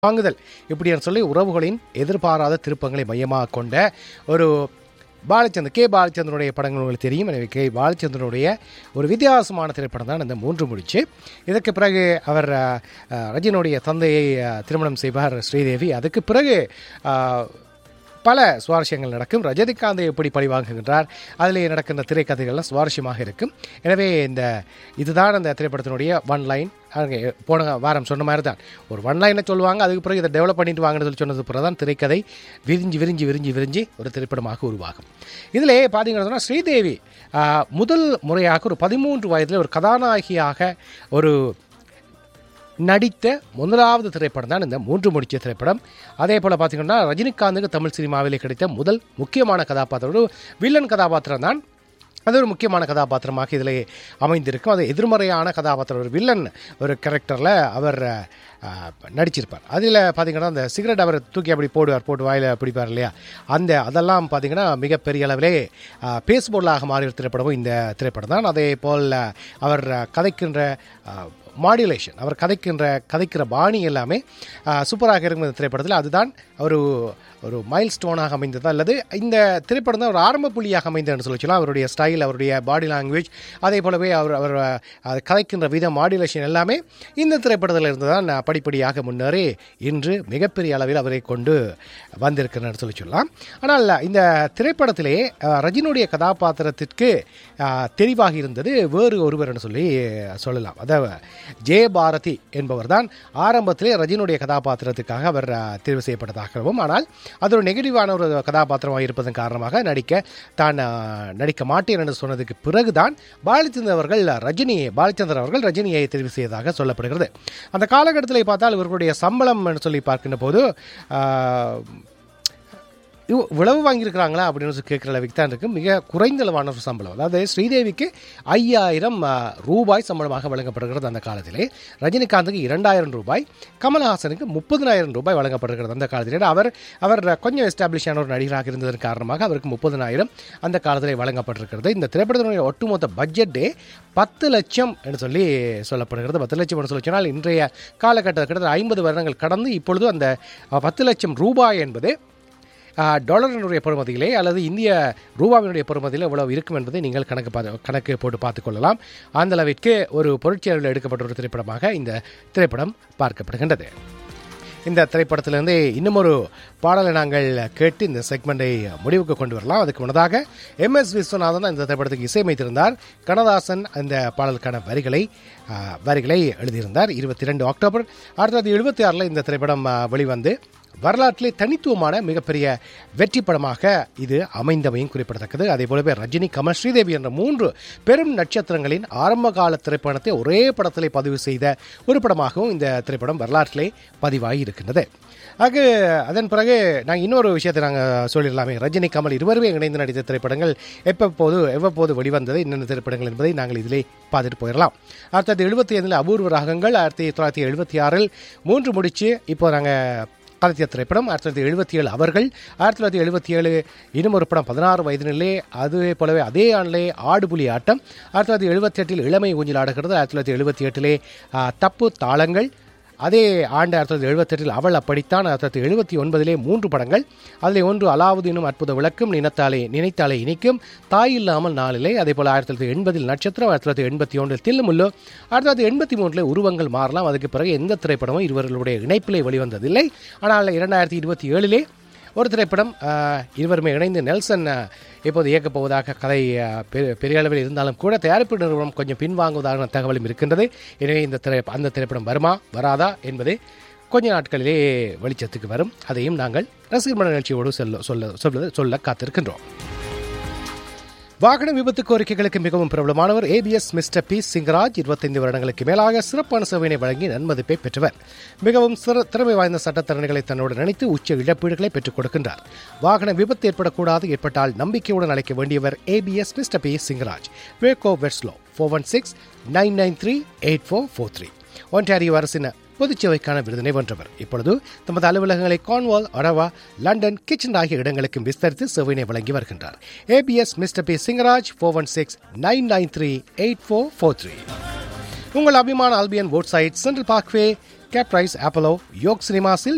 வாங்குதல் இப்படின்னு சொல்லி உறவுகளின் எதிர்பாராத திருப்பங்களை மையமாக கொண்ட ஒரு பாலச்சந்தர் கே பாலச்சந்திரனுடைய படங்கள் உங்களுக்கு தெரியும் எனவே கே பாலச்சந்திரனுடைய ஒரு வித்தியாசமான திரைப்படம் தான் இந்த மூன்று முடிச்சு இதற்கு பிறகு அவர் அஹ், அஹ், ரஜினியுடைய தந்தையை அஹ், திருமணம் செய்வார் ஸ்ரீதேவி அதுக்கு பிறகு அஹ், பல சுவாரஸ்யங்கள் நடக்கும் ரஜினிகாந்தை எப்படி பழிவாங்குகின்றார் அதில் நடக்கின்ற திரைக்கதைகள்லாம் சுவாரஸ்யமாக இருக்கும் எனவே இந்த இதுதான் அந்த திரைப்படத்தினுடைய ஒன் லைன் அங்கே போன வாரம் சொன்ன மாதிரி தான் ஒரு ஒன் லைனை சொல்லுவாங்க அதுக்கு பிறகு இதை டெவலப் பண்ணிட்டு வாங்கன்னு சொல்லி சொன்னது பிறகு தான் திரைக்கதை விரிஞ்சு விரிஞ்சு விரிஞ்சு விரிஞ்சு ஒரு திரைப்படமாக உருவாகும் இதிலே பார்த்தீங்கன்னா சொன்னா ஸ்ரீதேவி ஆஹ், முதல் முறையாக ஒரு பதிமூன்று வயதில் ஒரு கதாநாயகியாக ஒரு நடித்த முதலாவது திரைப்படம் தான் இந்த மூன்று முடிச்ச திரைப்படம் அதே போல் பார்த்தீங்கன்னா ரஜினிகாந்துக்கு தமிழ் சினிமாவிலே கிடைத்த முதல் முக்கியமான கதாபாத்திரம் ஒரு வில்லன் கதாபாத்திரம் தான் அது ஒரு முக்கியமான கதாபாத்திரமாக இதில் அமைந்திருக்கும் அது எதிர்மறையான கதாபாத்திரம் ஒரு வில்லன் ஒரு கேரக்டரில் அவர் அஹ், நடிச்சிருப்பார் அதில் பார்த்தீங்கன்னா அந்த சிகரெட் அவர் தூக்கி அப்படி போடுவார் போட்டு வாயில் பிடிப்பார் இல்லையா அந்த அதெல்லாம் பார்த்தீங்கன்னா மிகப்பெரிய அளவிலே பேஸ்போர்டலாக மாறிய திரைப்படமும் இந்த திரைப்படம் தான் அதே போல் அவர் கதைக்கின்ற அஹ், மாடுலேஷன் அவர் கதைக்கின்ற கதைக்கிற பாணி எல்லாமே ஆஹ், சூப்பராக இருக்கும் இந்த திரைப்படத்தில் அதுதான் ஒரு ஒரு மைல் ஸ்டோனாக அமைந்தது அல்லது இந்த திரைப்படம் தான் ஒரு ஆரம்ப புள்ளியாக அமைந்ததுன்னு சொல்லி சொல்லலாம் அவருடைய ஸ்டைல் அவருடைய பாடி லாங்குவேஜ் அதே போலவே அவர் அவர் அது கதைக்கின்ற விதம் மாடுலேஷன் எல்லாமே இந்த திரைப்படத்தில் இருந்து தான் படிப்படியாக முன்னேறி இன்று மிகப்பெரிய அளவில் அவரை கொண்டு வந்திருக்கிறார் சொல்லி சொல்லலாம் ஆனால் இந்த திரைப்படத்திலே ஆஹ், ரஜினியுடைய கதாபாத்திரத்திற்கு ஆஹ், தெரிவாக இருந்தது வேறு ஒருவர்னு சொல்லி சொல்லலாம் அதாவது ஜெயபாரதி என்பவர் தான் ஆரம்பத்திலே ரஜினியுடைய கதாபாத்திரத்துக்காக அவர் ஆஹ், தேர்வு செய்யப்பட்டதாகவும் ஆனால் அது ஒரு நெகட்டிவான ஒரு கதாபாத்திரமாக இருப்பதன் காரணமாக நடிக்க தான் ஆஹ், நடிக்க மாட்டேன் என்று சொன்னதுக்கு பிறகுதான் பாலச்சந்தர் அவர்கள் ரஜினி பாலச்சந்தர் அவர்கள் ரஜினியை தெரிவு செய்ததாக சொல்லப்படுகிறது அந்த காலகட்டத்தில் பார்த்தால் இவர்களுடைய சம்பளம் என்று சொல்லி பார்க்கின்ற போது ஆஹ், இவ்- இவ்வளவு வாங்கியிருக்கிறாங்களா அப்படின்னு சொல்லி கேட்குற அளவுக்கு தான் இருக்கு மிக குறைந்த அளவான ஒரு சம்பளம் அதாவது ஸ்ரீதேவிக்கு ஐயாயிரம் ஆஹ், ரூபாய் சம்பளமாக வழங்கப்படுகிறது அந்த காலத்திலே ரஜினிகாந்துக்கு இரண்டாயிரம் ரூபாய் கமல்ஹாசனுக்கு முப்பதினாயிரம் ரூபாய் வழங்கப்படுகிறது அந்த காலத்திலே ஏன்னா அவர் அவர் கொஞ்சம் எஸ்டாப்ளிஷ் ஆன ஒரு நடிகராக இருந்ததன் காரணமாக அவருக்கு முப்பதினாயிரம் அந்த காலத்திலே வழங்கப்பட்டிருக்கிறது இந்த திரைப்படத்தினுடைய ஒட்டுமொத்த பட்ஜெட்டே பத்து லட்சம் என்று சொல்லி சொல்லப்படுகிறது பத்து லட்சம் என்று சொல்லி சொன்னால் இன்றைய காலகட்டத்தில் கிட்டத்தட்ட ஐம்பது வருடங்கள் கடந்து இப்பொழுது அந்த அஹ், பத்து லட்சம் ரூபாய் என்பது ஆஹ், டாலரினுடைய பெறுமதியிலே அல்லது இந்திய ரூபாவினுடைய பெறுமதியில் எவ்வளவு இருக்கும் என்பதை நீங்கள் கணக்கு பார்த்து கணக்கு போட்டு பார்த்துக்கொள்ளலாம் அந்த அளவிற்கு ஒரு பொருட்சேர்வில் எடுக்கப்பட்ட ஒரு திரைப்படமாக இந்த திரைப்படம் பார்க்கப்படுகின்றது இந்த திரைப்படத்திலிருந்து இன்னும் ஒரு பாடலை நாங்கள் கேட்டு இந்த செக்மெண்டை முடிவுக்கு கொண்டு வரலாம் அதுக்கு முன்னதாக எம் எஸ் விஸ்வநாதன் தான் இந்த திரைப்படத்துக்கு இசையமைத்திருந்தார் கண்ணதாசன் அந்த பாடலுக்கான வரிகளை ஆ, வரிகளை எழுதியிருந்தார் இருபத்தி ரெண்டு அக்டோபர் ஆயிரத்தி தொள்ளாயிரத்தி எழுபத்தி ஆறில் இந்த திரைப்படம் ஆ, வெளிவந்து வரலாற்றிலே தனித்துவமான மிகப்பெரிய வெற்றி படமாக இது அமைந்தமையும் குறிப்பிடத்தக்கது அதே போலவே ரஜினி கமல் ஸ்ரீதேவி என்ற மூன்று பெரும் நட்சத்திரங்களின் ஆரம்ப கால திரைப்படத்தை ஒரே படத்திலே பதிவு செய்த ஒரு படமாகவும் இந்த திரைப்படம் வரலாற்றிலே பதிவாகி இருக்கின்றது ஆக அதன் பிறகு நாங்கள் இன்னொரு விஷயத்தை நாங்கள் சொல்லிடலாமே ரஜினி கமல் இருவருமே இணைந்து நடித்த திரைப்படங்கள் எப்பப்போது எவ்வப்போது வெளிவந்தது என்னென்ன திரைப்படங்கள் என்பதை நாங்கள் இதிலே பார்த்துட்டு போயிடலாம் ஆயிரத்தி தொள்ளாயிரத்தி எழுபத்தி ஐந்தில் அபூர்வ ராகங்கள் ஆயிரத்தி தொள்ளாயிரத்தி எழுபத்தி ஆறில் மூன்று முடிச்சு இப்போ நாங்கள் கதைத்திய திரைப்படம் ஆயிரத்தி தொள்ளாயிரத்தி எழுபத்தி ஏழு அவர்கள் ஆயிரத்தி தொள்ளாயிரத்தி எழுபத்தி ஏழு இன்னும் ஒரு படம் பதினாறு வயதினிலே அதே போலவே அதே ஆண்டிலே ஆடுபுலி ஆட்டம் ஆயிரத்தி தொள்ளாயிரத்தி எழுபத்தி எட்டில் இளமை ஊஞ்சல் ஆடுகிறது ஆயிரத்தி தொள்ளாயிரத்தி எழுபத்தி எட்டிலே ஆ, தப்பு தாளங்கள் அதே ஆண்டு ஆயிரத்தி தொள்ளாயிரத்தி எழுபத்தெட்டில் அவள் அப்படித்தான் ஆயிரத்தி தொள்ளாயிரத்தி எழுபத்தி ஒன்பதிலே மூன்று படங்கள் அதில் ஒன்று அலாவுதீனும் அற்புத விளக்கும் நினைத்தாலே நினைத்தாலே இனிக்கும் தாய் இல்லாமல் நாளிலே அதே போல் ஆயிரத்தி தொள்ளாயிரத்தி எண்பதில் நட்சத்திரம் ஆயிரத்தி தொள்ளாயிரத்தி எண்பத்தி ஒன்றில் தில்லுமுல்லு ஆயிரத்தி தொள்ளாயிரத்தி எண்பத்தி மூன்றில் உருவங்கள் மாறலாம் அதுக்கு பிறகு எந்த திரைப்படமும் இருவர்களுடைய இணைப்பிலே வெளிவந்ததில்லை ஆனால் இரண்டாயிரத்தி இருபத்தி ஏழிலே ஒரு திரைப்படம் ஆஹ், இருவருமே இணைந்து நெல்சன் ஆஹ், இப்போது இயக்கப் போவதாக கதை ஆஹ், பெ- பெரிய அளவில் இருந்தாலும் கூட தயாரிப்பு நிறுவனம் கொஞ்சம் பின்வாங்குவதான தகவலும் இருக்கின்றது எனவே இந்த திரை அந்த திரைப்படம் வருமா வராதா என்பது கொஞ்ச நாட்களிலே வெளிச்சத்துக்கு வரும் அதையும் நாங்கள் ரசிகர் மன நிகழ்ச்சியோடு சொல்ல சொல்ல சொல்ல சொல்ல காத்திருக்கின்றோம் வாகன விபத்து கோரிக்கைகளுக்கு மிகவும் பிரபலமானவர் ஏபிஎஸ் மிஸ்டர் பி சிங்கராஜ் இருபத்தைந்து வருடங்களுக்கு மேலாக சிறப்பான சேவையினை வழங்கி நன்மதிப்பை பெற்றவர் மிகவும் சிற- திறமை வாய்ந்த சட்டத்தரணிகளை தன்னோடு நினைத்து உச்ச இழப்பீடுகளை பெற்றுக் கொடுக்கின்றார் வாகன விபத்து ஏற்படக்கூடாது ஏற்பட்டால் நம்பிக்கையுடன் அழைக்க வேண்டியவர் ஏபிஎஸ் மிஸ்டர் பி சிங்கராஜ் வேகோ வெட்ஸ்லோ four one six nine nine three eight four four three Ontario அரசின் பொதுச்சேவைக்கான விருதினை வென்றவர் இப்பொழுது தமது அலுவலகங்களை கான்வால் ஒரவா லண்டன் கிச்சன் ஆகிய இடங்களுக்கும் விஸ்தரித்து சேவையினை வழங்கி வருகின்றார் APS mister P Singaraj four one six nine nine three eight four four three உங்கள் அபிமான ஆல்பியன் போட் side central parkway cape rise Apollo York சினிமாஸில்